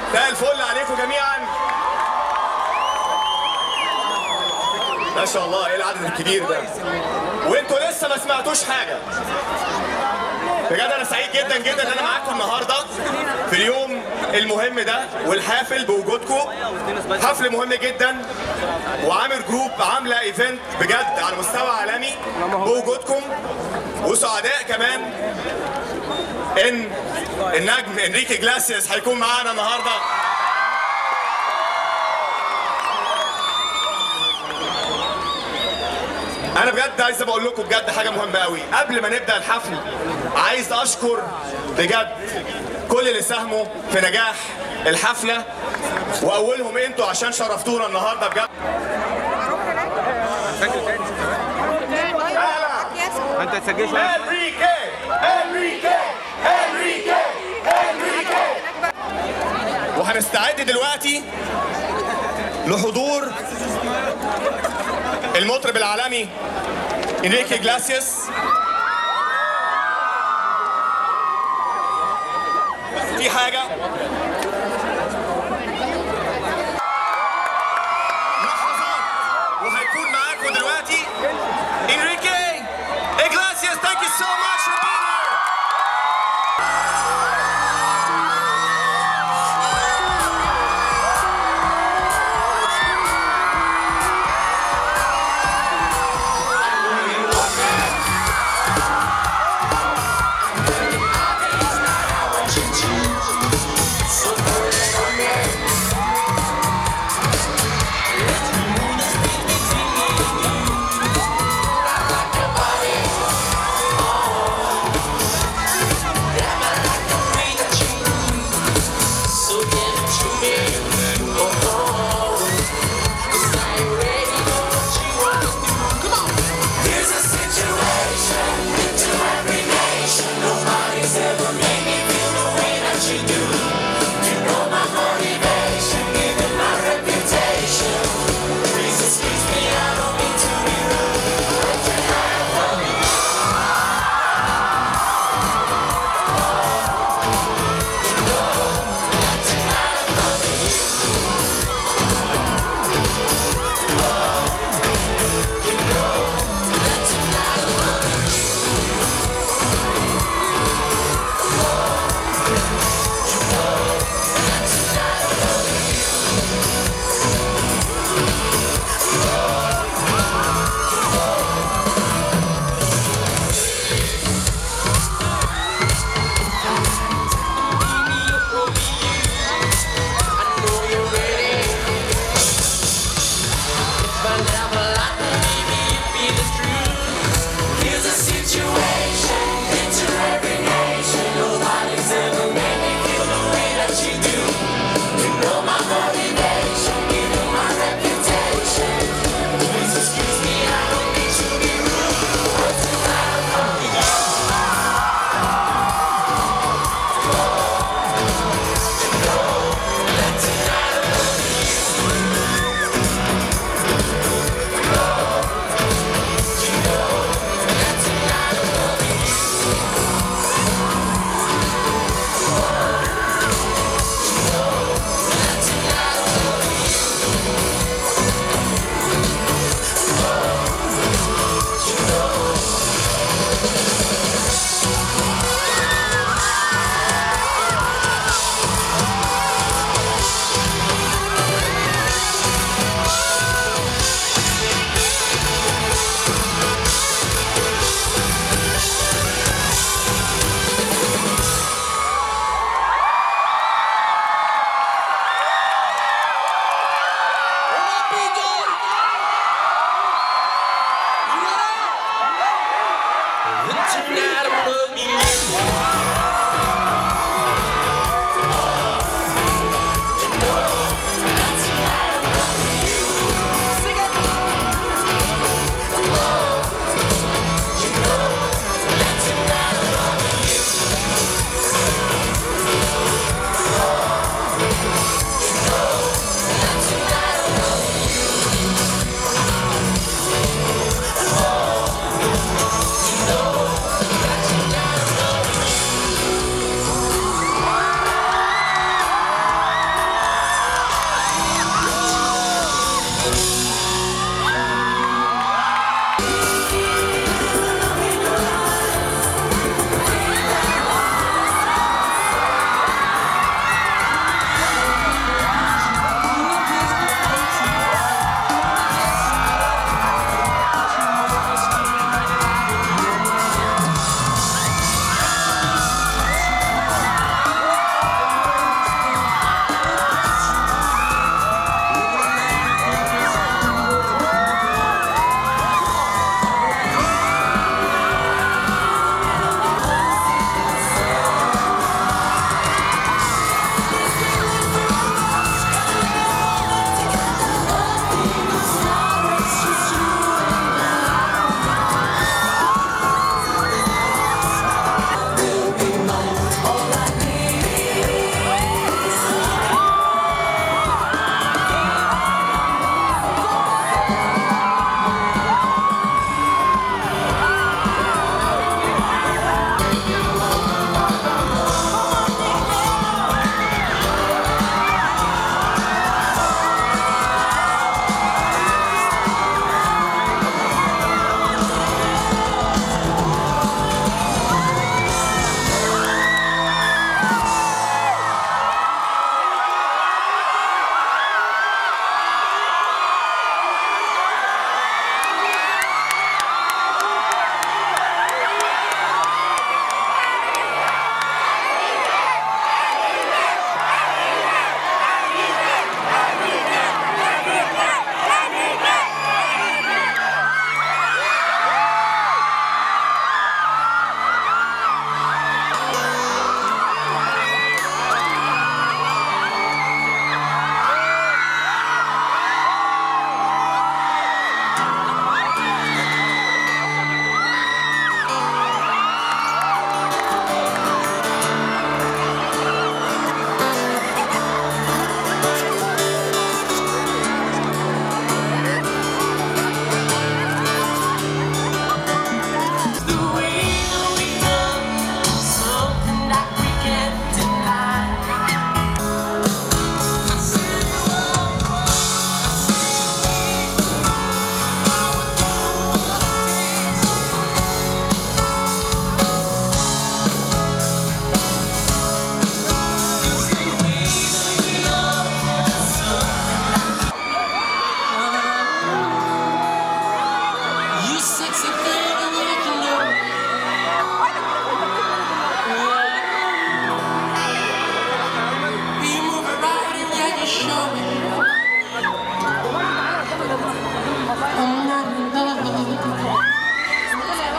مساء الفل عليكم جميعا ما شاء الله ايه العدد الكبير ده وانتوا لسه ما سمعتوش حاجه بجد انا سعيد جدا جدا ان انا معاكم النهارده في اليوم المهم ده والحافل بوجودكم حفل مهم جدا وعامل جروب عامله ايفنت بجد على مستوى عالمي بوجودكم وسعداء كمان ان النجم انريكي جلاسيس هيكون معانا النهارده انا بجد عايز اقول لكم بجد حاجه مهمه قوي قبل ما نبدا الحفل عايز اشكر بجد كل اللي ساهموا في نجاح الحفله واولهم انتوا عشان شرفتونا النهارده بجد انت تسجل شويه انريكي انريكي انريكي انريكي وهنستعد دلوقتي لحضور المطرب العالمي انريكي جلاسيوس في حاجة لحظات وهيكون معاكم دلوقتي انريكي Iglesias, thank you so much for being here.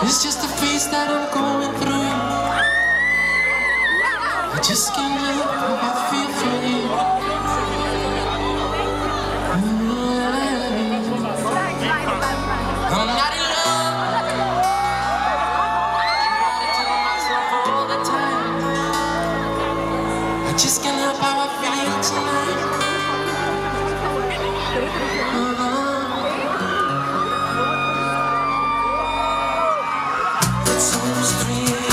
it's just a phase that I'm going through. I just can't help how I feel for you. I'm not in love. I tell myself all the time. I just can't help how I feel tonight. It's almost 3